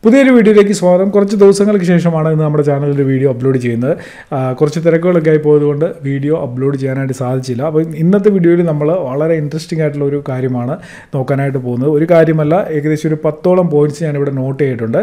പുതിയൊരു വീഡിയോയിലേക്ക് സ്വാഗതം കുറച്ച് ദിവസങ്ങൾക്ക് ശേഷമാണ് ഇന്ന് നമ്മുടെ ചാനലിൽ വീഡിയോ അപ്ലോഡ് ചെയ്യുന്നത് ആ, കുറച്ച് തിരക്കുകളൊക്കെ ആയി പോയതുകൊണ്ട് വീഡിയോ അപ്ലോഡ് ചെയ്യാനായിട്ട് സാധിച്ചില്ല അപ്പോൾ ഇന്നത്തെ വീഡിയോയിൽ നമ്മൾ വളരെ ഇൻട്രസ്റ്റിംഗ് ആയിട്ടുള്ള ഒരു കാര്യമാണ് നോക്കാനായിട്ട് പോകുന്നത് ഒരു കാര്യമല്ല ഏകദേശം ഒരു പത്തോളം പോയിന്റ്സ് ഞാനിവിടെ നോട്ട് ചെയ്തിട്ടുണ്ട്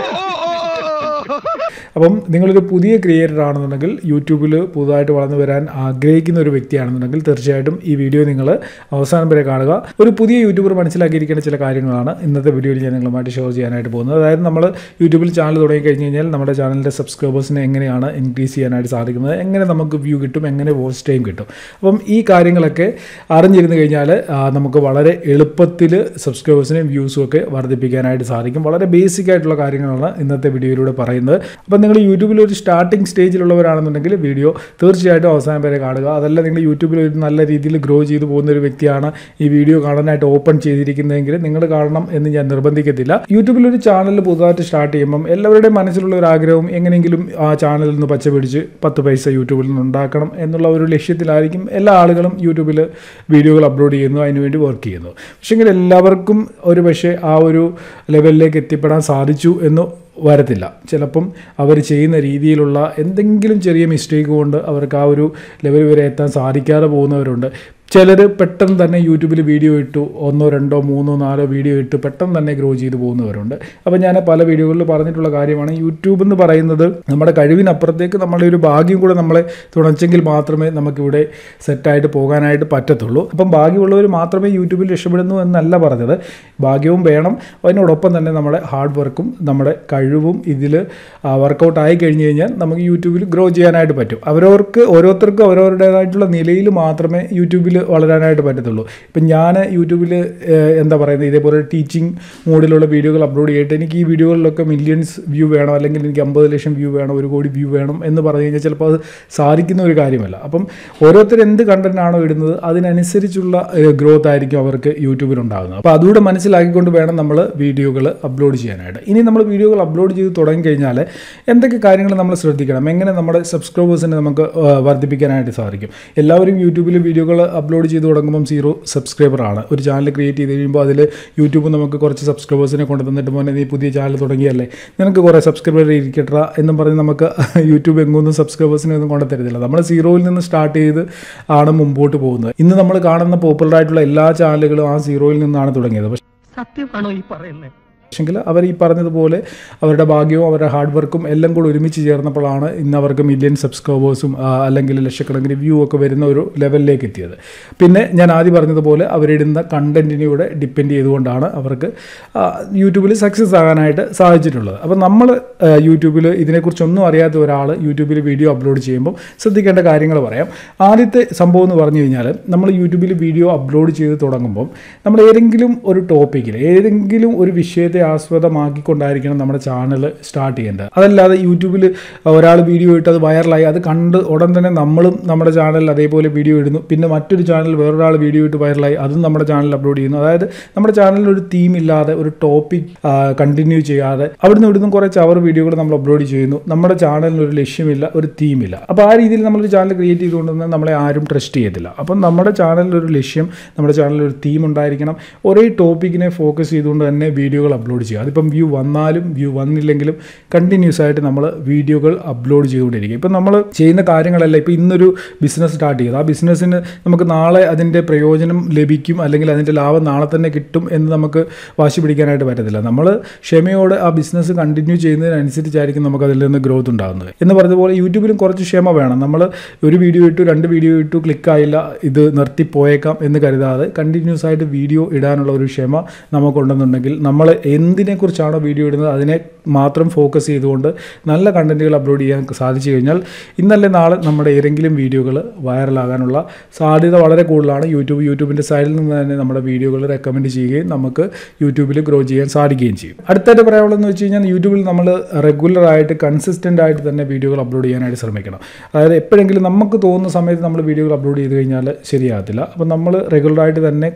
അപ്പം നിങ്ങളൊരു പുതിയ ക്രിയേറ്റർ ആണെന്നുണ്ടെങ്കിൽ യൂട്യൂബിൽ പുതുതായിട്ട് വളർന്നു വരാൻ ആഗ്രഹിക്കുന്ന ഒരു വ്യക്തിയാണെന്നുണ്ടെങ്കിൽ തീർച്ചയായിട്ടും ഈ വീഡിയോ നിങ്ങൾ അവസാനം വരെ കാണുക ഒരു പുതിയ യൂട്യൂബർ മനസ്സിലാക്കിയിരിക്കേണ്ട ചില കാര്യങ്ങളാണ് ഇന്നത്തെ വീഡിയോയിൽ ഞാൻ നിങ്ങളുമായിട്ട് ഷെയർ ചെയ്യാനായിട്ട് പോകുന്നത് അതായത് നമ്മൾ യൂട്യൂബിൽ ചാനൽ തുടങ്ങി കഴിഞ്ഞ് കഴിഞ്ഞാൽ നമ്മുടെ ചാനലിൻ്റെ സബ്സ്ക്രൈബേഴ്സിനെ എങ്ങനെയാണ് ഇൻക്രീസ് ചെയ്യാനായിട്ട് സാധിക്കുന്നത് എങ്ങനെ നമുക്ക് വ്യൂ കിട്ടും എങ്ങനെ വാച്ച് ടൈം കിട്ടും അപ്പം ഈ കാര്യങ്ങളൊക്കെ അറിഞ്ഞിരുന്നു കഴിഞ്ഞാൽ ആ, നമുക്ക് വളരെ എളുപ്പത്തിൽ സബ്സ്ക്രൈബേഴ്സിനെയും വ്യൂസും ഒക്കെ വർദ്ധിപ്പിക്കാനായിട്ട് സാധിക്കും വളരെ ബേസിക് ആയിട്ടുള്ള കാര്യങ്ങളാണ് ഇന്നത്തെ വീഡിയോയിലൂടെ പറയുന്നത് അപ്പം നിങ്ങൾ യൂട്യൂബിൽ ഒരു സ്റ്റാർട്ടിംഗ് സ്റ്റേജിലുള്ളവരാണെന്നുണ്ടെങ്കിൽ വീഡിയോ തീർച്ചയായിട്ടും അവസാനം വരെ കാണുക അതല്ല നിങ്ങൾ യൂട്യൂബിൽ ഒരു നല്ല രീതിയിൽ ഗ്രോ ചെയ്തു പോകുന്ന ഒരു വ്യക്തിയാണ് ഈ വീഡിയോ കാണാനായിട്ട് ഓപ്പൺ ചെയ്തിരിക്കുന്നതെങ്കിൽ നിങ്ങൾ കാണണം എന്ന് ഞാൻ നിർബന്ധിക്കത്തില്ല യൂട്യൂബിൽ ഒരു ചാനൽ പുതുതായിട്ട് സ്റ്റാർട്ട് ചെയ്യുമ്പം എല്ലാവരുടെയും മനസ്സിലുള്ള ഒരു ആഗ്രഹവും എങ്ങനെയെങ്കിലും ആ ചാനലിൽ നിന്ന് പച്ച പിടിച്ച് പത്ത് പൈസ യൂട്യൂബിൽ നിന്ന് ഉണ്ടാക്കണം എന്നുള്ള ഒരു ലക്ഷ്യത്തിലായിരിക്കും എല്ലാ ആളുകളും യൂട്യൂബിൽ വീഡിയോകൾ അപ്ലോഡ് ചെയ്യുന്നു അതിനുവേണ്ടി വർക്ക് ചെയ്യുന്നു പക്ഷേങ്കിൽ എല്ലാവർക്കും ഒരു പക്ഷേ ആ ഒരു ലെവലിലേക്ക് എത്തിപ്പെടാൻ സാധിച്ചു എന്ന് വരത്തില്ല ചിലപ്പം അവർ ചെയ്യുന്ന രീതിയിലുള്ള എന്തെങ്കിലും ചെറിയ മിസ്റ്റേക്ക് കൊണ്ട് അവർക്ക് ആ ഒരു ലെവൽ വരെ എത്താൻ സാധിക്കാതെ പോകുന്നവരുണ്ട് ചിലർ പെട്ടെന്ന് തന്നെ യൂട്യൂബിൽ വീഡിയോ ഇട്ടു ഒന്നോ രണ്ടോ മൂന്നോ നാലോ വീഡിയോ ഇട്ട് പെട്ടെന്ന് തന്നെ ഗ്രോ ചെയ്ത് പോകുന്നവരുണ്ട് അപ്പോൾ ഞാൻ പല വീഡിയോകളിൽ പറഞ്ഞിട്ടുള്ള കാര്യമാണ് യൂട്യൂബ് എന്ന് പറയുന്നത് നമ്മുടെ കഴിവിനപ്പുറത്തേക്ക് നമ്മുടെ ഒരു ഭാഗ്യം കൂടെ നമ്മളെ തുണച്ചെങ്കിൽ മാത്രമേ നമുക്കിവിടെ സെറ്റായിട്ട് പോകാനായിട്ട് പറ്റത്തുള്ളൂ അപ്പം ഭാഗ്യമുള്ളവർ മാത്രമേ യൂട്യൂബിൽ രക്ഷപ്പെടുന്നു എന്നല്ല പറഞ്ഞത് ഭാഗ്യവും വേണം അതിനോടൊപ്പം തന്നെ നമ്മുടെ ഹാർഡ് വർക്കും നമ്മുടെ കഴിവും ഇതിൽ വർക്കൗട്ട് ആയി കഴിഞ്ഞ് കഴിഞ്ഞാൽ നമുക്ക് യൂട്യൂബിൽ ഗ്രോ ചെയ്യാനായിട്ട് പറ്റും അവരവർക്ക് ഓരോരുത്തർക്കും അവരവരുടേതായിട്ടുള്ള നിലയിൽ മാത്രമേ യൂട്യൂബിൽ വളരാനായിട്ട് പറ്റത്തുള്ളൂ ഇപ്പം ഞാൻ യൂട്യൂബിൽ എന്താ പറയുന്നത് ഇതേപോലെ ടീച്ചിങ് മോഡിലുള്ള വീഡിയോകൾ അപ്ലോഡ് ചെയ്തിട്ട് എനിക്ക് ഈ വീഡിയോകളിലൊക്കെ മില്യൺസ് വ്യൂ വേണം അല്ലെങ്കിൽ എനിക്ക് അമ്പത് ലക്ഷം വ്യൂ വേണം ഒരു കോടി വ്യൂ വേണം എന്ന് പറഞ്ഞു കഴിഞ്ഞാൽ ചിലപ്പോൾ അത് സാധിക്കുന്ന ഒരു കാര്യമല്ല അപ്പം ഓരോരുത്തർ എന്ത് കണ്ടന്റ് ആണോ ഇടുന്നത് അതിനനുസരിച്ചുള്ള ഗ്രോത്ത് ആയിരിക്കും അവർക്ക് യൂട്യൂബിൽ ഉണ്ടാകുന്നത് അപ്പോൾ അതുകൂടെ മനസ്സിലാക്കിക്കൊണ്ട് വേണം നമ്മൾ വീഡിയോകൾ അപ്ലോഡ് ചെയ്യാനായിട്ട് ഇനി നമ്മൾ വീഡിയോകൾ അപ്ലോഡ് ചെയ്ത് തുടങ്ങി കഴിഞ്ഞാൽ എന്തൊക്കെ കാര്യങ്ങൾ നമ്മൾ ശ്രദ്ധിക്കണം എങ്ങനെ നമ്മുടെ സബ്സ്ക്രൈബേഴ്സിനെ നമുക്ക് ആ, വർദ്ധിപ്പിക്കാനായിട്ട് സാധിക്കും എല്ലാവരും യൂട്യൂബിൽ വീഡിയോകൾ അപ്ലോഡ് ചെയ്ത് തുടങ്ങുമ്പം സീറോ സബ്സ്ക്രൈബർ ആണ് ഒരു ചാനൽ ക്രിയേറ്റ് ചെയ്ത് കഴിയുമ്പോൾ അതിൽ യൂട്യൂബ് നമുക്ക് കുറച്ച് സബ്സ്ക്രൈബേഴ്സിനെ കൊണ്ടു തന്നിട്ട് മോനെ നീ പുതിയ ചാനൽ തുടങ്ങിയല്ലേ നിനക്ക് കുറേ സബ്സ്ക്രൈബർ ഇരിക്കട്ട എന്നും പറഞ്ഞ് നമുക്ക് യൂട്യൂബ് എങ്ങൊന്നും സബ്സ്ക്രൈബേഴ്സിനെ ഒന്നും കൊണ്ടു തരത്തില്ല നമ്മൾ സീറോയിൽ നിന്ന് സ്റ്റാർട്ട് ചെയ്ത് ആണ് മുമ്പോട്ട് പോകുന്നത് ഇന്ന് നമ്മൾ കാണുന്ന പോപ്പുലർ ആയിട്ടുള്ള എല്ലാ ചാനലുകളും ആ സീറോയിൽ നിന്നാണ് തുടങ്ങിയത് പക്ഷേ സത്യമാണോ ഈ പറയുന്നത് പക്ഷെങ്കിൽ അവർ ഈ പറഞ്ഞതുപോലെ അവരുടെ ഭാഗ്യവും അവരുടെ ഹാർഡ് വർക്കും എല്ലാം കൂടി ഒരുമിച്ച് ചേർന്നപ്പോഴാണ് ഇന്ന് അവർക്ക് മില്യൺ സബ്സ്ക്രൈബേഴ്സും ആ, അല്ലെങ്കിൽ ലക്ഷക്കണക്കിന് വ്യൂ ഒക്കെ വരുന്ന ഒരു ലെവലിലേക്ക് എത്തിയത് പിന്നെ ഞാൻ ആദ്യം പറഞ്ഞതുപോലെ അവരിടുന്ന കണ്ടന്റിനൂടെ ഡിപ്പെൻഡ് ചെയ്തുകൊണ്ടാണ് അവർക്ക് ആ, യൂട്യൂബിൽ സക്സസ് ആകാനായിട്ട് സാധിച്ചിട്ടുള്ളത് അപ്പോൾ നമ്മൾ യൂട്യൂബിൽ ഇതിനെക്കുറിച്ചൊന്നും അറിയാത്ത ഒരാൾ യൂട്യൂബിൽ വീഡിയോ അപ്ലോഡ് ചെയ്യുമ്പോൾ ശ്രദ്ധിക്കേണ്ട കാര്യങ്ങൾ പറയാം ആദ്യത്തെ സംഭവം എന്ന് പറഞ്ഞു കഴിഞ്ഞാൽ നമ്മൾ യൂട്യൂബിൽ വീഡിയോ അപ്ലോഡ് ചെയ്ത് തുടങ്ങുമ്പോൾ നമ്മൾ ഏതെങ്കിലും ഒരു ടോപ്പിക്കിൽ ഏതെങ്കിലും ഒരു വിഷയത്തെ ആസ്പദമാക്കിക്കൊണ്ടായിരിക്കണം നമ്മുടെ ചാനൽ സ്റ്റാർട്ട് ചെയ്യേണ്ടത് അതല്ലാതെ യൂട്യൂബിൽ ഒരാൾ വീഡിയോ ഇട്ട് അത് വൈറലായി അത് കണ്ട് ഉടൻ തന്നെ നമ്മളും നമ്മുടെ ചാനലിൽ അതേപോലെ വീഡിയോ ഇടുന്നു പിന്നെ മറ്റൊരു ചാനൽ വേറൊരാൾ വീഡിയോ ഇട്ട് വൈറലായി അതും നമ്മുടെ ചാനലിൽ അപ്ലോഡ് ചെയ്യുന്നു അതായത് നമ്മുടെ ചാനലിൽ ഒരു തീം ഇല്ലാതെ ഒരു ടോപ്പിക് കണ്ടിന്യൂ ചെയ്യാതെ അവിടുന്ന് ഇവിടുന്ന് കുറേ ചവർ വീഡിയോകൾ നമ്മൾ അപ്ലോഡ് ചെയ്യുന്നു നമ്മുടെ ചാനലിന് ഒരു ലക്ഷ്യമില്ല ഒരു തീമില്ല അപ്പോൾ ആ രീതിയിൽ നമ്മളൊരു ചാനൽ ക്രിയേറ്റ് ചെയ്തുകൊണ്ടുവന്നാൽ നമ്മളെ ആരും ട്രസ്റ്റ് ചെയ്യത്തില്ല അപ്പം നമ്മുടെ ചാനലിൽ ഒരു ലക്ഷ്യം നമ്മുടെ ചാനലിൽ ഒരു തീം ഉണ്ടായിരിക്കണം ഒരേ ടോപ്പിക്കിനെ ഫോക്കസ് ചെയ്തുകൊണ്ട് തന്നെ വീഡിയോകൾ അപ്ലോഡ് ചെയ്യുക അതിപ്പം വ്യൂ വന്നാലും വ്യൂ വന്നില്ലെങ്കിലും കണ്ടിന്യൂസ് ആയിട്ട് നമ്മൾ വീഡിയോകൾ അപ്ലോഡ് ചെയ്തുകൊണ്ടിരിക്കും ഇപ്പം നമ്മൾ ചെയ്യുന്ന കാര്യങ്ങളല്ല ഇപ്പോൾ ഇന്നൊരു ബിസിനസ് സ്റ്റാർട്ട് ചെയ്തു ആ ബിസിനസ്സിന് നമുക്ക് നാളെ അതിൻ്റെ പ്രയോജനം ലഭിക്കും അല്ലെങ്കിൽ അതിൻ്റെ ലാഭം നാളെ തന്നെ കിട്ടും എന്ന് നമുക്ക് വാശി പിടിക്കാനായിട്ട് പറ്റത്തില്ല നമ്മൾ ക്ഷമയോടെ ആ ബിസിനസ് കണ്ടിന്യൂ ചെയ്യുന്നതിനനുസരിച്ചായിരിക്കും നമുക്ക് അതിൽ നിന്ന് ഗ്രോത്ത് ഉണ്ടാകുന്നത് എന്ന് പറഞ്ഞതുപോലെ യൂട്യൂബിലും കുറച്ച് ക്ഷമ വേണം നമ്മൾ ഒരു വീഡിയോ ഇട്ടു രണ്ട് വീഡിയോ ഇട്ടു ക്ലിക്കായില്ല ഇത് നിർത്തി പോയേക്കാം എന്ന് കരുതാതെ കണ്ടിന്യൂസ് ആയിട്ട് വീഡിയോ ഇടാനുള്ള ഒരു ക്ഷമ നമുക്കുണ്ടെന്നുണ്ടെങ്കിൽ നമ്മൾ എന്തിനെക്കുറിച്ചാണോ വീഡിയോ ഇടുന്നത് അതിനെ മാത്രം ഫോക്കസ് ചെയ്തുകൊണ്ട് നല്ല കണ്ടന്റുകൾ അപ്ലോഡ് ചെയ്യാൻ സാധിച്ചു കഴിഞ്ഞാൽ ഇന്നല്ലേ നാളെ നമ്മുടെ ഏതെങ്കിലും വീഡിയോകൾ വൈറലാകാനുള്ള സാധ്യത വളരെ കൂടുതലാണ് യൂട്യൂബ് യൂട്യൂബിൻ്റെ സൈഡിൽ നിന്ന് തന്നെ നമ്മുടെ വീഡിയോകൾ റെക്കമെൻഡ് ചെയ്യുകയും നമുക്ക് യൂട്യൂബിൽ ഗ്രോ ചെയ്യാൻ സാധിക്കുകയും ചെയ്യും അടുത്തായിട്ട് പറയാനുള്ളതെന്ന് വെച്ച് കഴിഞ്ഞാൽ യൂട്യൂബിൽ നമ്മൾ റെഗുലർ ആയിട്ട് കൺസിസ്റ്റൻ്റ് ആയിട്ട് തന്നെ വീഡിയോകൾ അപ്ലോഡ് ചെയ്യാനായിട്ട് ശ്രമിക്കണം അതായത് എപ്പോഴെങ്കിലും നമുക്ക് തോന്നുന്ന സമയത്ത് നമ്മൾ വീഡിയോകൾ അപ്ലോഡ് ചെയ്ത് കഴിഞ്ഞാൽ ശരിയാകത്തില്ല അപ്പോൾ നമ്മൾ റെഗുലറായിട്ട് തന്നെ കറക്റ്റ്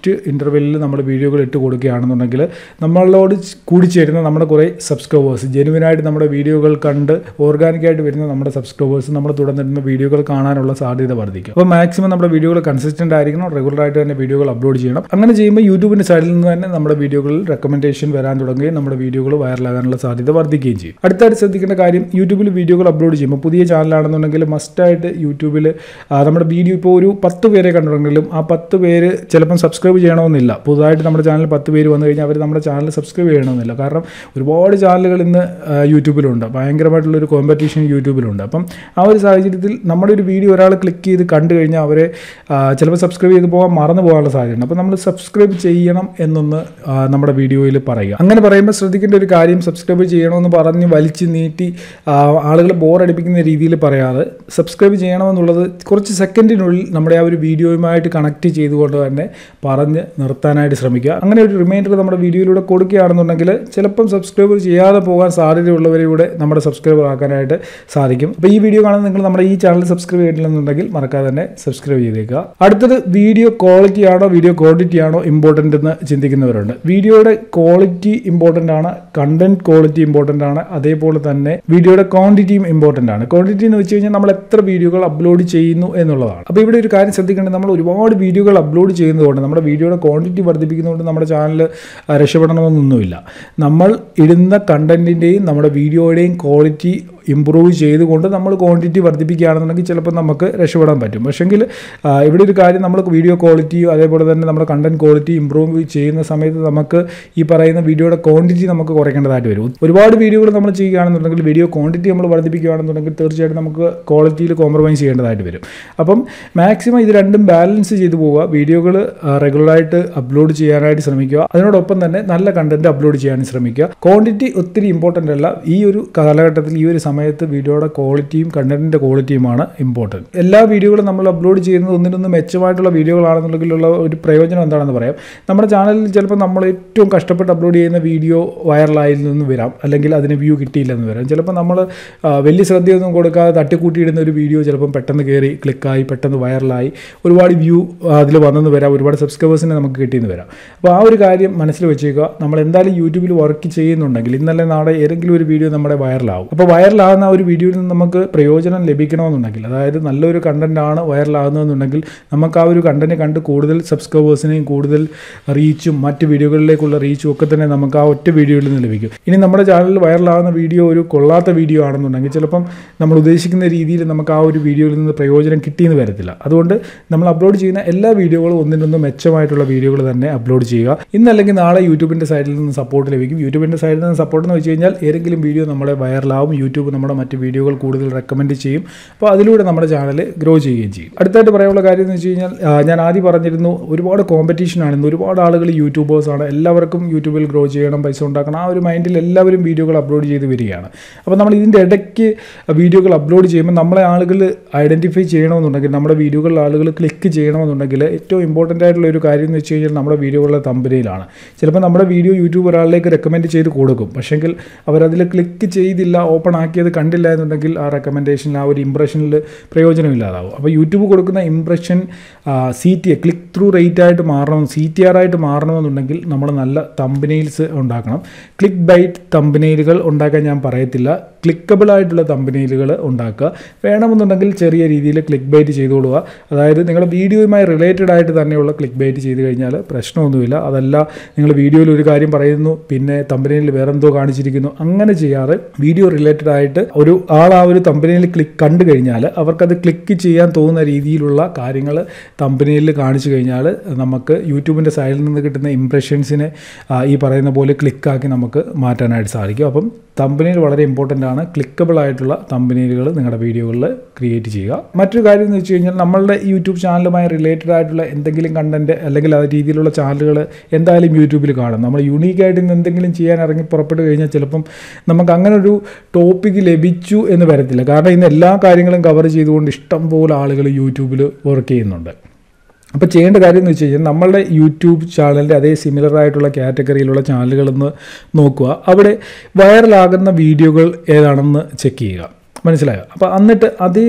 കറക്റ്റ് ഇൻ്റർവെല്ലിൽ നമ്മൾ വീഡിയോകൾ ഇട്ട് കൊടുക്കുകയാണെന്നുണ്ടെങ്കിൽ നമ്മളോട് കൂടിച്ചേരുന്ന നമ്മുടെ കുറേ സബ്സ്ക്രൈബേഴ്സ് ജെനുവിനായിട്ട് നമ്മുടെ വീഡിയോകൾ കണ്ട് ഓർഗാനിക്കായിട്ട് വരുന്ന നമ്മുടെ സബ്സ്ക്രൈബേഴ്സ് നമ്മൾ തുടർന്നിരുന്ന വീഡിയോകൾ കാണാനുള്ള സാധ്യത വർദ്ധിക്കും അപ്പോൾ മാക്സിമം നമ്മുടെ വീഡിയോകൾ കൺസിസ്റ്റൻ്റ് ആയിരിക്കണം റെഗുലറായിട്ട് തന്നെ വീഡിയോകൾ അപ്ലോഡ് ചെയ്യണം അങ്ങനെ ചെയ്യുമ്പോൾ യൂട്യൂബിൻ്റെ സൈഡിൽ നിന്ന് തന്നെ നമ്മുടെ വീഡിയോകളിൽ റെക്കമെൻഡേഷൻ വരാൻ തുടങ്ങുകയും നമ്മുടെ വീഡിയോകൾ വൈറലാകാനുള്ള സാധ്യത വർദ്ധിക്കുകയും ചെയ്യും അടുത്തായിട്ട് ശ്രദ്ധിക്കേണ്ട കാര്യം യൂട്യൂബിൽ വീഡിയോകൾ അപ്ലോഡ് ചെയ്യുമ്പോൾ പുതിയ ചാനലാണെന്നുണ്ടെങ്കിൽ മസ്റ്റായിട്ട് യൂട്യൂബിൽ നമ്മുടെ വീഡിയോ ഇപ്പോൾ ഒരു പത്ത് പേരെ കണ്ടിട്ടുണ്ടെങ്കിലും ആ പത്ത് പേര് ചിലപ്പം സബ്സ്ക്രൈബ് ചെയ്യണമെന്നില്ല പുതുതായിട്ട് നമ്മുടെ ചാനൽ പത്ത് പേര് വന്നു കഴിഞ്ഞാൽ അവർ നമ്മുടെ ചാനൽ സബ്സ്ക്രൈബ് ചെയ്യണമെന്നില്ല കാരണം ഒരുപാട് ചാനലുകൾ ഇന്ന് ആ, യൂട്യൂബിലുണ്ട് ഭയങ്കരമായിട്ടുള്ളൊരു കോമ്പറ്റീഷൻ യൂട്യൂബിലുണ്ട് അപ്പം ആ ഒരു സാഹചര്യത്തിൽ നമ്മുടെ ഒരു വീഡിയോ ഒരാൾ ക്ലിക്ക് ചെയ്ത് കണ്ടു കഴിഞ്ഞാൽ അവരെ ആ, ചിലപ്പോൾ സബ്സ്ക്രൈബ് ചെയ്ത് പോകാൻ മറന്നു പോകാനുള്ള സാധ്യതയുണ്ട് അപ്പോൾ നമ്മൾ സബ്സ്ക്രൈബ് ചെയ്യണം എന്നൊന്ന് ആ, നമ്മുടെ വീഡിയോയിൽ പറയുക അങ്ങനെ പറയുമ്പോൾ ശ്രദ്ധിക്കേണ്ട ഒരു കാര്യം സബ്സ്ക്രൈബ് ചെയ്യണമെന്ന് പറഞ്ഞ് വലിച്ച് നീട്ടി ആളുകളെ ബോറടിപ്പിക്കുന്ന രീതിയിൽ പറയാതെ സബ്സ്ക്രൈബ് ചെയ്യണമെന്നുള്ളത് കുറച്ച് സെക്കൻഡിനുള്ളിൽ നമ്മുടെ ആ ഒരു വീഡിയോയുമായിട്ട് കണക്ട് ചെയ്തുകൊണ്ട് തന്നെ പറഞ്ഞ് നിർത്താനായിട്ട് ശ്രമിക്കുക അങ്ങനെ ഒരു റിമൈൻഡർ നമ്മുടെ വീഡിയോയിലൂടെ കൊടുക്കുകയാണെന്നുണ്ടെങ്കിൽ ചിലപ്പം സബ്സ്ക്രൈബ് ചെയ്യാതെ പോകാൻ സാധ്യതയുള്ളവരെ കൂടെ നമ്മുടെ സബ്സ്ക്രൈബർ ആക്കാനായിട്ട് സാധിക്കും അപ്പോൾ ഈ വീഡിയോ കാണുന്ന നിങ്ങൾ നമ്മുടെ ഈ ചാനൽ സബ്സ്ക്രൈബ് ചെയ്തിട്ടില്ലെന്നുണ്ടെങ്കിൽ മറക്കാതെ തന്നെ സബ്സ്ക്രൈബ് ചെയ്തേക്കുക അടുത്തത് വീഡിയോ ക്വാളിറ്റി ആണോ വീഡിയോ ക്വാണ്ടിറ്റി ആണോ ഇമ്പോർട്ടൻ്റ് എന്ന് ചിന്തിക്കുന്നവരുണ്ട് വീഡിയോയുടെ ക്വാളിറ്റി ഇമ്പോർട്ടൻ്റ് ആണ് കണ്ടന്റ് ക്വാളിറ്റി ഇമ്പോർട്ടൻ്റ് ആണ് അതേപോലെ തന്നെ വീഡിയോയുടെ ക്വാണ്ടിറ്റിയും ഇമ്പോർട്ടൻ്റ് ആണ് ക്വാണ്ടിറ്റി എന്ന് വെച്ച് കഴിഞ്ഞാൽ നമ്മൾ എത്ര വീഡിയോകൾ അപ്ലോഡ് ചെയ്യുന്നു എന്നുള്ളതാണ് അപ്പോൾ ഇവിടെ ഒരു കാര്യം ശ്രദ്ധിക്കേണ്ടത് നമ്മൾ ഒരുപാട് വീഡിയോകൾ അപ്ലോഡ് ചെയ്യുന്നതുകൊണ്ട് നമ്മുടെ വീഡിയോയുടെ ക്വാണ്ടിറ്റി വർദ്ധിപ്പിക്കുന്നതുകൊണ്ട് നമ്മുടെ ചാനൽ രക്ഷപ്പെടണമെന്നൊന്നുമില്ല നമ്മൾ ഇടുന്ന കണ്ടന്റിൻ്റെയും നമ്മുടെ വീഡിയോയുടെയും ക്വാളിറ്റി ഇമ്പ്രൂവ് ചെയ്തുകൊണ്ട് നമ്മൾ ക്വാണ്ടിറ്റി വർദ്ധിപ്പിക്കുകയാണെന്നുണ്ടെങ്കിൽ ചിലപ്പോൾ നമുക്ക് രക്ഷപ്പെടാൻ പറ്റും പക്ഷെങ്കിൽ ഇവിടെ ഒരു കാര്യം നമ്മൾ വീഡിയോ ക്വാളിറ്റിയും അതേപോലെ തന്നെ നമ്മുടെ കണ്ടന്റ് ക്വാളിറ്റി ഇമ്പ്രൂവ് ചെയ്യുന്ന സമയത്ത് നമുക്ക് ഈ പറയുന്ന വീഡിയോയുടെ ക്വാണ്ടിറ്റി നമുക്ക് കുറയ്ക്കേണ്ടതായിട്ട് വരും ഒരുപാട് വീഡിയോകൾ നമ്മൾ ചെയ്യുകയാണെന്നുണ്ടെങ്കിൽ വീഡിയോ ക്വാണ്ടിറ്റി നമ്മൾ വർദ്ധിപ്പിക്കുകയാണെന്നുണ്ടെങ്കിൽ തീർച്ചയായിട്ടും നമുക്ക് ക്വാളിറ്റിയിൽ കോംപ്രമൈസ് ചെയ്യേണ്ടതായിട്ട് വരും അപ്പം മാക്സിമം ഇത് രണ്ടും ബാലൻസ് ചെയ്തു പോവുക വീഡിയോകൾ റെഗുലറായിട്ട് അപ്ലോഡ് ചെയ്യാനായിട്ട് ശ്രമിക്കുക അതിനോടൊപ്പം തന്നെ നല്ല കണ്ടന്റ് അപ്ലോഡ് ചെയ്യാൻ ശ്രമിക്കുക ക്വാണ്ടിറ്റി ഒത്തിരി ഇമ്പോർട്ടൻ്റ് അല്ല ഈ ഒരു കാലഘട്ടത്തിൽ ഈ ഒരു സമയത്ത് വീഡിയോയുടെ ക്വാളിറ്റിയും കണ്ടന്റിന്റെ ക്വാളിറ്റിയുമാണ് ഇമ്പോർട്ടൻറ്റ് എല്ലാ വീഡിയോകളും നമ്മൾ അപ്ലോഡ് ചെയ്യുന്നത് ഒന്നിനൊന്ന് മെച്ചമായിട്ടുള്ള വീഡിയോകളാണെന്നുണ്ടെങ്കിലുള്ള ഒരു പ്രയോജനം എന്താണെന്ന് പറയാം നമ്മുടെ ചാനലിൽ ചിലപ്പോൾ നമ്മൾ ഏറ്റവും കഷ്ടപ്പെട്ട് അപ്ലോഡ് ചെയ്യുന്ന വീഡിയോ വൈറലായിൽ നിന്ന് വരാം അല്ലെങ്കിൽ അതിന് വ്യൂ കിട്ടിയില്ലെന്ന് വരാം ചിലപ്പോൾ നമ്മൾ വലിയ ശ്രദ്ധയൊന്നും കൊടുക്കാതെ തട്ടിക്കൂട്ടിയിടുന്ന ഒരു വീഡിയോ ചിലപ്പം പെട്ടെന്ന് കയറി ക്ലിക്കായി പെട്ടെന്ന് വൈറലായി ഒരുപാട് വ്യൂ അതിൽ വന്നെന്ന് വരാം ഒരുപാട് സബ്സ്ക്രൈബേഴ്സിനെ നമുക്ക് കിട്ടിയെന്ന് വരാം അപ്പോൾ ആ ഒരു കാര്യം മനസ്സിൽ വെച്ചേക്കുക നമ്മൾ എന്തായാലും യൂട്യൂബിൽ വർക്ക് ചെയ്യുന്നുണ്ടെങ്കിൽ ഇന്നലെ നാളെ ഏതെങ്കിലും ഒരു വീഡിയോ നമ്മുടെ വൈറലാവും അപ്പോൾ വൈറലാകുന്ന ആ ഒരു വീഡിയോയിൽ നിന്ന് നമുക്ക് പ്രയോജനം ലഭിക്കണമെന്നുണ്ടെങ്കിൽ അതായത് നല്ലൊരു കണ്ടന്റ് ആണ് വൈറലാകുന്നതെന്നുണ്ടെങ്കിൽ നമുക്ക് ആ ഒരു കണ്ടന്റ് കണ്ട് കൂടുതൽ സബ്സ്ക്രൈബേഴ്സിനെയും കൂടുതൽ റീച്ചും മറ്റ് വീഡിയോകളിലേക്കുള്ള റീച്ചും ഒക്കെ തന്നെ നമുക്ക് ആ ഒറ്റ വീഡിയോയിൽ നിന്ന് ലഭിക്കും ഇനി നമ്മുടെ ചാനലിൽ വൈറലാകുന്ന വീഡിയോ ഒരു കൊള്ളാത്ത വീഡിയോ ആണെന്നുണ്ടെങ്കിൽ ചിലപ്പം നമ്മൾ ഉദ്ദേശിക്കുന്ന രീതിയിൽ നമുക്ക് ആ ഒരു വീഡിയോയിൽ നിന്ന് പ്രയോജനം കിട്ടിയെന്ന് വരത്തില്ല അതുകൊണ്ട് നമ്മൾ അപ്ലോഡ് ചെയ്യുന്ന എല്ലാ വീഡിയോകളും ഒന്നിനൊന്ന് മെച്ചമായിട്ടുള്ള വീഡിയോകൾ തന്നെ അപ്ലോഡ് ചെയ്യുക ഇന്നല്ലെങ്കിൽ നാളെ യൂട്യൂബിൻ്റെ സൈഡിൽ നിന്ന് സപ്പോർട്ട് ലഭിക്കും യൂട്യൂബിൻ്റെ സൈഡിൽ നിന്ന് സപ്പോർട്ട് എന്ന് വെച്ച് കഴിഞ്ഞാൽ ഏതെങ്കിലും വീഡിയോ നമ്മുടെ വൈറലാവും യൂട്യൂബ് നമ്മുടെ മറ്റ് വീഡിയോകൾ കൂടുതൽ റെക്കമെൻഡ് ചെയ്യും അപ്പോൾ അതിലൂടെ നമ്മുടെ ചാനൽ ഗ്രോ ചെയ്യുകയും ചെയ്യും അടുത്തായിട്ട് പറയാനുള്ള കാര്യം എന്ന് വെച്ച് കഴിഞ്ഞാൽ ആ, ഞാൻ ആദ്യം പറഞ്ഞിരുന്നു ഒരുപാട് കോമ്പറ്റീഷനാണ് ഇന്ന് ഒരുപാട് ആളുകൾ യൂട്യൂബേഴ്സാണ് എല്ലാവർക്കും യൂട്യൂബിൽ ഗ്രോ ചെയ്യണം പൈസ ഉണ്ടാക്കണം ആ ഒരു മൈൻഡിൽ എല്ലാവരും വീഡിയോകൾ അപ്ലോഡ് ചെയ്ത് വരികയാണ് അപ്പോൾ നമ്മൾ ഇതിൻ്റെ ഇടയ്ക്ക് വീഡിയോകൾ അപ്ലോഡ് ചെയ്യുമ്പോൾ നമ്മളെ ആളുകൾ ഐഡൻറ്റിഫൈ ചെയ്യണമെന്നുണ്ടെങ്കിൽ നമ്മുടെ വീഡിയോകളിൽ ആളുകൾ ക്ലിക്ക് ചെയ്യണമെന്നുണ്ടെങ്കിൽ ഏറ്റവും ഇമ്പോർട്ടൻ്റ് ആയിട്ടുള്ള ഒരു കാര്യം എന്ന് വെച്ച് കഴിഞ്ഞാൽ നമ്മുടെ വീഡിയോകളുടെ തമ്പനയിലാണ് ചിലപ്പോൾ നമ്മുടെ വീഡിയോ യൂട്യൂബ് ഒരാളിലേക്ക് റെക്കമെൻഡ് ചെയ്ത് കൊടുക്കും പക്ഷെങ്കിൽ അവരതിൽ ക്ലിക്ക് ചെയ്തില്ല ഓപ്പൺ ആക്കിയത് കണ്ടില്ല എന്നുണ്ടെങ്കിൽ ആ റെക്കമെൻഡേഷനിൽ ആ ഒരു ഇംപ്രഷനിൽ പ്രയോജനമില്ലാതാവും അപ്പോൾ യൂട്യൂബ് കൊടുക്കുന്ന impression C T A click through rate ആയിട്ട് മാറണം സി ടി ആർ ആയിട്ട് മാറണമെന്നുണ്ടെങ്കിൽ നമ്മൾ നല്ല തമ്പനെയിൽസ് ഉണ്ടാക്കണം ക്ലിക്ക് ബൈറ്റ് തമ്പനെയിലുകൾ ഉണ്ടാക്കാൻ ഞാൻ പറയത്തില്ല ക്ലിക്കബിൾ ആയിട്ടുള്ള തമ്പനെയിലുകൾ ഉണ്ടാക്കുക വേണമെന്നുണ്ടെങ്കിൽ ചെറിയ രീതിയിൽ ക്ലിക്ക് ബൈറ്റ് ചെയ്തോളുക അതായത് നിങ്ങളുടെ വീഡിയോയുമായി റിലേറ്റഡ് ആയിട്ട് തന്നെയുള്ള ക്ലിക്ക് ബൈറ്റ് ചെയ്ത് കഴിഞ്ഞാൽ പ്രശ്നമൊന്നുമില്ല അതല്ല നിങ്ങൾ വീഡിയോയിൽ ഒരു കാര്യം പറയുന്നു പിന്നെ തമ്പനയിൽ വേറെന്തോ കാണിച്ചിരിക്കുന്നു അങ്ങനെ ചെയ്യാറ് വീഡിയോ റിലേറ്റഡ് ആയിട്ട് ഒരു ആൾ ആ ഒരു തമ്പനയിൽ ക്ലിക്ക് കണ്ടു കഴിഞ്ഞാൽ അവർക്കത് ക്ലിക്ക് ചെയ്യാൻ തോന്നുന്ന രീതിയിലുള്ള കാര്യങ്ങൾ തമ്പനയിൽ കാണിച്ചു കഴിഞ്ഞാൽ നമുക്ക് യൂട്യൂബിൻ്റെ സൈഡിൽ നിന്ന് കിട്ടുന്ന ഇംപ്രഷൻസിനെ ആ, ഈ പറയുന്ന പോലെ ക്ലിക്കാക്കി നമുക്ക് മാറ്റാനായിട്ട് സാധിക്കും അപ്പം തമ്പനയിൽ വളരെ ഇമ്പോർട്ടൻ്റ് ആണ് ക്ലിക്കബിൾ ആയിട്ടുള്ള തമ്പനയിലുകൾ നിങ്ങളുടെ വീഡിയോകളിൽ ക്രിയേറ്റ് ചെയ്യുക മറ്റൊരു കാര്യം എന്ന് വെച്ച് കഴിഞ്ഞാൽ നമ്മളുടെ യൂട്യൂബ് ചാനലുമായി റിലേറ്റഡ് ആയിട്ടുള്ള എന്തെങ്കിലും കണ്ടന്റ് അല്ലെങ്കിൽ ആ രീതിയിലുള്ള ചാനലുകൾ എന്തായാലും യൂട്യൂബിൽ കാണും നമ്മൾ യൂണീക്കായിട്ട് ഇന്ന് എന്തെങ്കിലും ചെയ്യാൻ ഇറങ്ങി പുറപ്പെട്ട് കഴിഞ്ഞാൽ ചിലപ്പം നമുക്ക് അങ്ങനെ ഒരു ടോപ്പിക്ക് ലഭിച്ചു എന്ന് വരത്തില്ല കാരണം ഇന്ന് എല്ലാ കാര്യങ്ങളും കവർ ചെയ്തുകൊണ്ട് ഇഷ്ടം പോലെ ആളുകൾ യൂട്യൂബിൽ വർക്ക് ചെയ്യുന്നുണ്ട് അപ്പോൾ ചെയ്യേണ്ട കാര്യം എന്ന് വെച്ച് കഴിഞ്ഞാൽ നമ്മളുടെ യൂട്യൂബ് ചാനലിൻ്റെ അതേ സിമിലർ ആയിട്ടുള്ള കാറ്റഗറിയിലുള്ള ചാനലുകളൊന്ന് നോക്കുക അവിടെ വൈറലാകുന്ന വീഡിയോകൾ ഏതാണെന്ന് ചെക്ക് ചെയ്യുക മനസ്സിലായോ അപ്പോൾ എന്നിട്ട് അതേ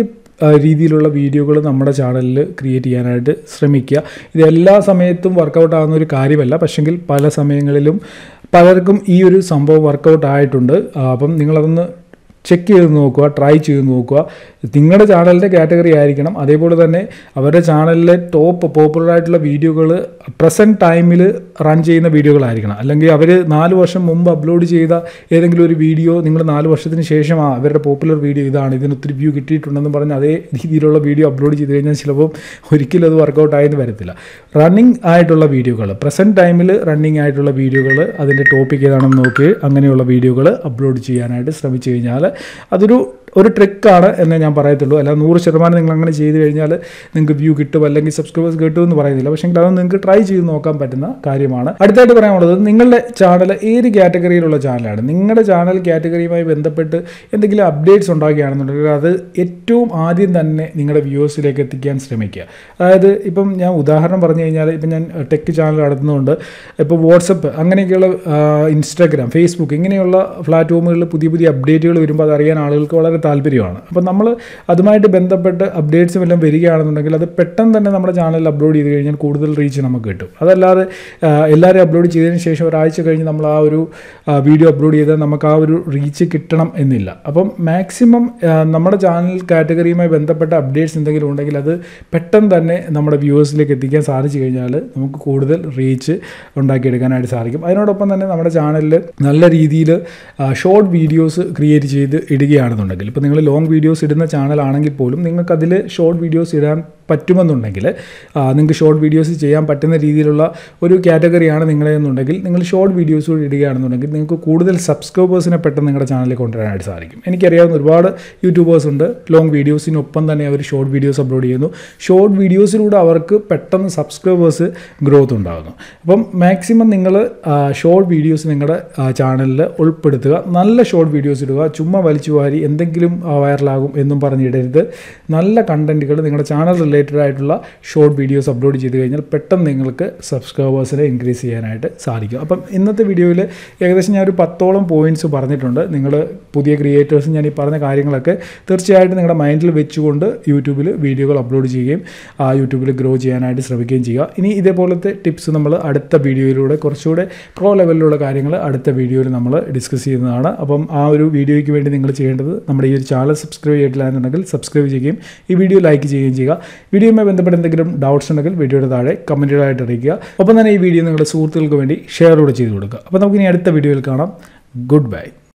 ആ, രീതിയിലുള്ള വീഡിയോകൾ നമ്മുടെ ചാനലിൽ ക്രിയേറ്റ് ചെയ്യാനായിട്ട് ശ്രമിക്കുക ഇത് എല്ലാ സമയത്തും വർക്കൗട്ട് ആകുന്ന ഒരു കാര്യമല്ല പക്ഷെങ്കിൽ പല സമയങ്ങളിലും പലർക്കും ഈ ഒരു സംഭവം വർക്കൗട്ട് ആയിട്ടുണ്ട് ആ, അപ്പം നിങ്ങളതൊന്ന് ചെക്ക് ചെയ്ത് നോക്കുക ട്രൈ ചെയ്ത് നോക്കുക നിങ്ങളുടെ ചാനലിൻ്റെ കാറ്റഗറി ആയിരിക്കണം അതേപോലെ തന്നെ അവരുടെ ചാനലിലെ ടോപ്പ് പോപ്പുലർ ആയിട്ടുള്ള വീഡിയോകൾ പ്രസൻറ്റ് ടൈമിൽ റൺ ചെയ്യുന്ന വീഡിയോകളായിരിക്കണം അല്ലെങ്കിൽ അവർ നാല് വർഷം മുമ്പ് അപ്ലോഡ് ചെയ്ത ഏതെങ്കിലും ഒരു വീഡിയോ നിങ്ങൾ നാല് വർഷത്തിന് ശേഷം ആ അവരുടെ പോപ്പുലർ വീഡിയോ ഇതാണ് ഇതിന് ഒത്തിരി വ്യൂ കിട്ടിയിട്ടുണ്ടെന്ന് പറഞ്ഞ് അതേ രീതിയിലുള്ള വീഡിയോ അപ്ലോഡ് ചെയ്ത് കഴിഞ്ഞാൽ ചിലപ്പോൾ ഒരിക്കലും അത് വർക്കൗട്ട് ആയെന്ന് വരത്തില്ല റണ്ണിങ് ആയിട്ടുള്ള വീഡിയോകൾ പ്രസൻറ്റ് ടൈമിൽ റണ്ണിങ് ആയിട്ടുള്ള വീഡിയോകൾ അതിൻ്റെ ടോപ്പിക് ഏതാണെന്ന് നോക്കി അങ്ങനെയുള്ള വീഡിയോകൾ അപ്ലോഡ് ചെയ്യാനായിട്ട് ശ്രമിച്ചു കഴിഞ്ഞാൽ അതൊരു ഒരു ട്രിക്കാണ് എന്നേ ഞാൻ പറയത്തുള്ളൂ അല്ല നൂറ് ശതമാനം നിങ്ങൾ അങ്ങനെ ചെയ്ത് കഴിഞ്ഞാൽ നിങ്ങൾക്ക് വ്യൂ കിട്ടും അല്ലെങ്കിൽ സബ്സ്ക്രൈബേഴ്സ് കിട്ടും എന്ന് പറയുന്നില്ല പക്ഷേ അത് നിങ്ങൾക്ക് ട്രൈ ചെയ്ത് നോക്കാൻ പറ്റുന്ന കാര്യമാണ് അടുത്തായിട്ട് പറയാനുള്ളത് നിങ്ങളുടെ ചാനൽ ഏത് കാറ്റഗറിയിലുള്ള ചാനലാണ് നിങ്ങളുടെ ചാനൽ കാറ്റഗറിയുമായി ബന്ധപ്പെട്ട് എന്തെങ്കിലും അപ്ഡേറ്റ്സ് ഉണ്ടാക്കുകയാണെന്നുണ്ടെങ്കിൽ അത് ഏറ്റവും ആദ്യം തന്നെ നിങ്ങളുടെ വ്യൂവേഴ്സിലേക്ക് എത്തിക്കാൻ ശ്രമിക്കുക അതായത് ഇപ്പം ഞാൻ ഉദാഹരണം പറഞ്ഞു കഴിഞ്ഞാൽ ഇപ്പം ഞാൻ ടെക് ചാനൽ നടത്തുന്നതുകൊണ്ട് ഇപ്പോൾ വാട്സപ്പ് അങ്ങനെയൊക്കെയുള്ള ഇൻസ്റ്റാഗ്രാം ഫേസ്ബുക്ക് ഇങ്ങനെയുള്ള പ്ലാറ്റ്ഫോമുകളിൽ പുതിയ പുതിയ അപ്ഡേറ്റുകൾ വരുമ്പോൾ അതറിയാൻ ആളുകൾക്ക് വളരെ താല്പര്യമാണ് അപ്പോൾ നമ്മൾ അതുമായിട്ട് ബന്ധപ്പെട്ട് അപ്ഡേറ്റ്സ് വല്ലതും വരികയാണെന്നുണ്ടെങ്കിൽ അത് പെട്ടെന്ന് തന്നെ നമ്മുടെ ചാനലിൽ അപ്ലോഡ് ചെയ്ത് കഴിഞ്ഞാൽ കൂടുതൽ റീച്ച് നമുക്ക് കിട്ടും അതല്ലാതെ ആ, എല്ലാവരും അപ്ലോഡ് ചെയ്തതിന് ശേഷം ഒരാഴ്ച കഴിഞ്ഞ് നമ്മൾ ആ ഒരു വീഡിയോ അപ്ലോഡ് ചെയ്താൽ നമുക്ക് ആ ഒരു റീച്ച് കിട്ടണം എന്നില്ല അപ്പം മാക്സിമം നമ്മുടെ ചാനൽ കാറ്റഗറിയുമായി ബന്ധപ്പെട്ട അപ്ഡേറ്റ്സ് എന്തെങ്കിലും ഉണ്ടെങ്കിൽ അത് പെട്ടെന്ന് തന്നെ നമ്മുടെ വ്യൂവേഴ്സിലേക്ക് എത്തിക്കാൻ സാധിച്ചു കഴിഞ്ഞാൽ നമുക്ക് കൂടുതൽ റീച്ച് ഉണ്ടാക്കിയെടുക്കാനായിട്ട് സാധിക്കും അതിനോടൊപ്പം തന്നെ നമ്മുടെ ചാനലിൽ നല്ല രീതിയിൽ ഷോർട്ട് വീഡിയോസ് ക്രിയേറ്റ് ചെയ്ത് ഇടുകയാണെന്നുണ്ടെങ്കിൽ ഇപ്പോൾ നിങ്ങൾ ലോങ് വീഡിയോസ് ഇടുന്ന ചാനലാണെങ്കിൽ പോലും നിങ്ങൾക്ക് അതിൽ ഷോർട്ട് വീഡിയോസ് ഇടാൻ പറ്റുമെന്നുണ്ടെങ്കിൽ ആ, നിങ്ങൾക്ക് ഷോർട്ട് വീഡിയോസ് ചെയ്യാൻ പറ്റുന്ന രീതിയിലുള്ള ഒരു കാറ്റഗറിയാണ് നിങ്ങളെന്നുണ്ടെങ്കിൽ നിങ്ങൾ ഷോർട്ട് വീഡിയോസ് കൂടി ഇടുകയാണെന്നുണ്ടെങ്കിൽ നിങ്ങൾക്ക് കൂടുതൽ സബ്സ്ക്രൈബേഴ്സിനെ പെട്ടെന്ന് നിങ്ങളുടെ ചാനലിൽ കൊണ്ടുവരാനായിട്ട് സാധിക്കും എനിക്കറിയാവുന്ന ഒരുപാട് യൂട്യൂബേഴ്സ് ഉണ്ട് ലോങ് വീഡിയോസിനൊപ്പം തന്നെ അവർ ഷോർട്ട് വീഡിയോസ് അപ്ലോഡ് ചെയ്യുന്നു ഷോർട്ട് വീഡിയോസിലൂടെ അവർക്ക് പെട്ടെന്ന് സബ്സ്ക്രൈബേഴ്സ് ഗ്രോത്ത് ഉണ്ടാകുന്നു അപ്പം മാക്സിമം നിങ്ങൾ ഷോർട്ട് വീഡിയോസ് നിങ്ങളുടെ ചാനലിൽ ഉൾപ്പെടുത്തുക നല്ല ഷോർട്ട് വീഡിയോസ് ഇടുക ചുമ്മാ വലിച്ചു വാരി എന്തെങ്കിലും വൈറലാകും എന്നും പറഞ്ഞിടരുത് നല്ല കണ്ടൻറ്റുകൾ നിങ്ങളുടെ ചാനൽ റിലേറ്റഡ് ആയിട്ടുള്ള ഷോർട്ട് വീഡിയോസ് അപ്ലോഡ് ചെയ്ത് കഴിഞ്ഞാൽ പെട്ടെന്ന് നിങ്ങൾക്ക് സബ്സ്ക്രൈബേഴ്സിനെ ഇൻക്രീസ് ചെയ്യാനായിട്ട് സാധിക്കും അപ്പം ഇന്നത്തെ വീഡിയോയിൽ ഏകദേശം ഞാൻ ഒരു പത്തോളം പോയിന്റ്സ് പറഞ്ഞിട്ടുണ്ട് നിങ്ങൾ പുതിയ ക്രിയേറ്റേഴ്സ് ഞാൻ ഈ പറഞ്ഞ കാര്യങ്ങളൊക്കെ തീർച്ചയായിട്ടും നിങ്ങളുടെ മൈൻഡിൽ വെച്ചുകൊണ്ട് യൂട്യൂബിൽ വീഡിയോകൾ അപ്ലോഡ് ചെയ്യുകയും ആ യൂട്യൂബിൽ ഗ്രോ ചെയ്യാനായിട്ട് ശ്രമിക്കുകയും ചെയ്യുക ഇനി ഇതേപോലത്തെ ടിപ്സ് നമ്മൾ അടുത്ത വീഡിയോയിലൂടെ കുറച്ചുകൂടെ പ്രോ ലെവലിലുള്ള കാര്യങ്ങൾ അടുത്ത വീഡിയോയിൽ നമ്മൾ ഡിസ്കസ് ചെയ്യുന്നതാണ് അപ്പം ആ ഒരു വീഡിയോയ്ക്ക് വേണ്ടി നിങ്ങൾ ചെയ്യേണ്ടത് നമ്മുടെ ഈ ഒരു ചാനൽ സബ്സ്ക്രൈബ് ചെയ്തിട്ടില്ല എന്നുണ്ടെങ്കിൽ സബ്സ്ക്രൈബ് ചെയ്യുകയും ഈ വീഡിയോ ലൈക്ക് ചെയ്യുകയും ചെയ്യുക വീഡിയോയുമായി ബന്ധപ്പെട്ട് എന്തെങ്കിലും ഡൗട്ട്സ് ഉണ്ടെങ്കിൽ വീഡിയോയുടെ താഴെ കമൻറ്റുകളായിട്ട് അറിയിക്കുക ഒപ്പം തന്നെ ഈ വീഡിയോ നിങ്ങളുടെ സുഹൃത്തുക്കൾക്ക് വേണ്ടി ഷെയർ കൂടെ ചെയ്ത് കൊടുക്കുക അപ്പോൾ നമുക്ക് ഇനി അടുത്ത വീഡിയോയിൽ കാണാം ഗുഡ് ബൈ